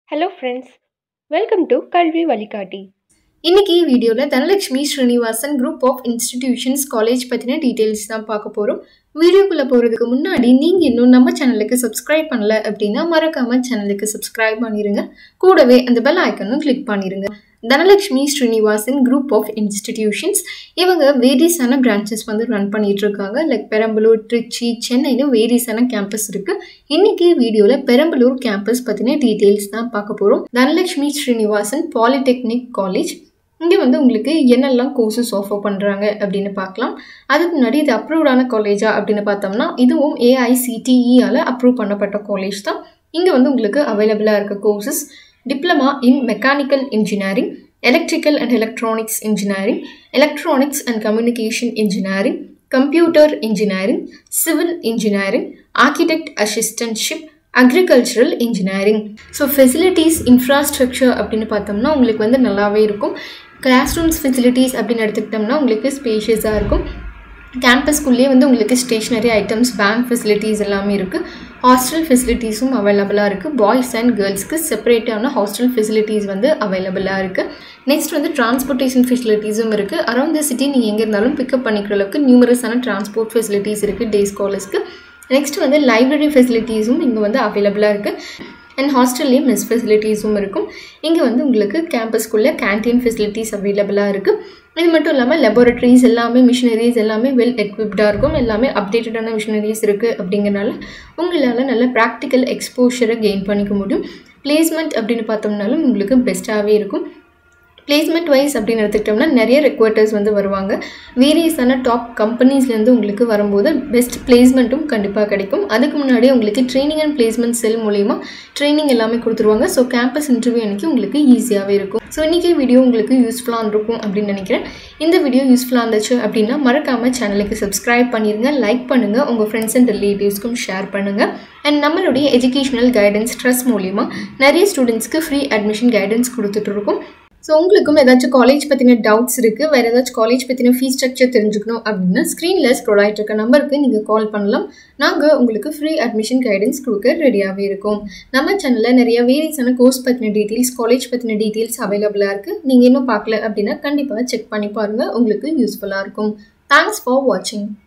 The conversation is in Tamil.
ஹலோ ஃப்ரெண்ட்ஸ் வெல்கம் டு கல்வி வழிகாட்டி இன்னைக்கு வீடியோவில் Dhanalakshmi Srinivasan group of institutions college பற்றின டீட்டெயில்ஸ் தான் பார்க்க போகிறோம் வீடியோக்குள்ளே போகிறதுக்கு முன்னாடி நீங்கள் இன்னும் நம்ம சேனலுக்கு சப்ஸ்கிரைப் பண்ணல அப்படின்னா மறக்காம சேனலுக்கு சப்ஸ்கிரைப் பண்ணிடுங்க கூடவே அந்த பெல் ஐக்கனும் கிளிக் பண்ணிடுங்க Dhanalakshmi Srinivasan group of institutions இவங்க வேரியஸான பிரான்ச்சஸ் வந்து ரன் பண்ணிட்டு இருக்காங்க லைக் பெரம்பலூர் திருச்சி சென்னைன்னு வேரியஸான கேம்பஸ் இருக்கு இன்னைக்கு வீடியோவில் பெரம்பலூர் கேம்பஸ் பற்றின டீட்டெயில்ஸ் தான் பார்க்க போகிறோம் தனலட்சுமி ஸ்ரீனிவாசன் பாலிடெக்னிக் காலேஜ் இங்கே வந்து உங்களுக்கு என்னெல்லாம் கோர்சஸ் ஆஃபர் பண்ணுறாங்க அப்படின்னு பார்க்கலாம் அதுக்கு முன்னாடி இது அப்ரூவ்டான காலேஜா அப்படின்னு பார்த்தோம்னா இதுவும் ஏஐசிடிஇயால் அப்ரூவ் பண்ணப்பட்ட காலேஜ் தான் இங்கே வந்து உங்களுக்கு அவைலபிளாக இருக்க courses diploma in mechanical engineering electrical and electronics engineering electronics and communication engineering computer engineering civil engineering architect assistantship agricultural engineering so facilities infrastructure அப்படின்னு பார்த்தோம்னா உங்களுக்கு வந்து நல்லாவே இருக்கும் கிளாஸ் ரூம்ஸ் ஃபெசிலிட்டிஸ் அப்படின்னு எடுத்துக்கிட்டோம்னா உங்களுக்கு ஸ்பேஷியஸாக இருக்கும் கேம்பஸ்குள்ளேயே வந்து உங்களுக்கு ஸ்டேஷ்னரி ஐட்டம்ஸ் பேங்க் ஃபெசிலிட்டிஸ் எல்லாமே இருக்குது ஹாஸ்டல் ஃபெசிலிட்டிஸும் அவைலபிளாக இருக்குது பாய்ஸ் அண்ட் கேர்ள்ஸ்க்கு செப்பரேட்டான ஹாஸ்டல் ஃபெசிலிட்டிஸ் வந்து அவைலபிளாக இருக்குது நெக்ஸ்ட் வந்து டிரான்ஸ்போர்ட்டேஷன் ஃபெசிலிட்டிஸும் இருக்குது அரௌண்ட் த சிட்டி நீங்கள் எங்கே இருந்தாலும் பிக்கப் பண்ணிக்கிற அளவுக்கு நியூமரஸான டிரான்ஸ்போர்ட் ஃபெசிலிட்டிஸ் இருக்குது டே ஸ்காலர்ஸ்க்கு நெக்ஸ்ட் வந்து லைப்ரரி ஃபெசிலிட்டிஸும் இங்கே வந்து அவைலபிளாக இருக்குது அண்ட் ஹாஸ்டல்லையும் மெஸ் ஃபெசிலிட்டிஸும் இருக்கும் இங்கே வந்து உங்களுக்கு கேம்பஸ்க்குள்ளே கேன்டீன் ஃபெசிலிட்டிஸ் அவைலபிளாக இருக்குது இது மட்டும் இல்லாமல் லெபார்ட்ரிஸ் எல்லாமே மிஷினரிஸ் எல்லாமே வெல் எக்விப்டாக இருக்கும் எல்லாமே அப்டேட்டடான மிஷினரிஸ் இருக்குது அப்படிங்கிறனால உங்களால் நல்ல ப்ராக்டிக்கல் எக்ஸ்போஷரை கெயின் பண்ணிக்க முடியும் பிளேஸ்மெண்ட் அப்படின்னு பார்த்தோம்னாலும் உங்களுக்கு பெஸ்ட்டாகவே இருக்கும் பிளேஸ்மெண்ட் வைஸ் அப்படின்னு எடுத்துக்கிட்டோம்னா நிறைய ரெக்வர்ட்டர்ஸ் வந்து வருவாங்க வேரியஸான டாப் கம்பெனிஸ்லேருந்து உங்களுக்கு வரும்போது பெஸ்ட் பிளேஸ்மெண்ட்டும் கண்டிப்பாக கிடைக்கும் அதுக்கு முன்னாடியே உங்களுக்கு ட்ரைனிங் அண்ட் பிளேஸ்மெண்ட் செல் மூலிமா ட்ரைனிங் எல்லாமே கொடுத்துருவாங்க ஸோ கேம்பஸ் இன்டர்வியூ அன்றைக்கி உங்களுக்கு ஈஸியாகவே இருக்கும் ஸோ இன்றைக்கி வீடியோ உங்களுக்கு யூஸ்ஃபுல்லாக இருக்கும் அப்படின்னு நினைக்கிறேன் இந்த வீடியோ யூஸ்ஃபுல்லாக இருந்துச்சு அப்படின்னா மறக்காமல் சேனலுக்கு சப்ஸ்கிரைப் பண்ணிடுங்க லைக் பண்ணுங்கள் உங்கள் ஃப்ரெண்ட்ஸ் அண்ட் ரிலேட்டிவ்ஸ்க்கும் ஷேர் பண்ணுங்கள் அண்ட் நம்மளுடைய எஜுகேஷனல் கைடன்ஸ் ட்ரஸ்ட் மூலிமா நிறைய ஸ்டூடெண்ட்ஸ்க்கு ஃப்ரீ அட்மிஷன் கைடன்ஸ் கொடுத்துட்ருக்கோம் ஸோ உங்களுக்கும் ஏதாச்சும் காலேஜ் பற்றின டவுட்ஸ் இருக்குது வேறு ஏதாச்சும் காலேஜ் பற்றின ஃபீஸ் ஸ்ட்ரக்சர் தெரிஞ்சுக்கணும் அப்படின்னா ஸ்க்ரீனில் ஸ்க்ரோல் ஆகிட்டு இருக்க நம்பருக்கு நீங்கள் கால் பண்ணலாம் நாங்கள் உங்களுக்கு ஃப்ரீ அட்மிஷன் கைடன்ஸ் கொடுக்க ரெடியாகவே இருக்கோம் நம்ம சேனலில் நிறைய வேரியஸான கோர்ஸ் பற்றின டீட்டெயில்ஸ் காலேஜ் பற்றின டீட்டெயில்ஸ் அவைலபிளாக இருக்குது நீங்கள் இன்னும் பார்க்கல அப்படின்னா கண்டிப்பாக செக் பண்ணி பாருங்கள் உங்களுக்கு யூஸ்ஃபுல்லாக இருக்கும் தேங்க்ஸ் ஃபார் வாட்சிங்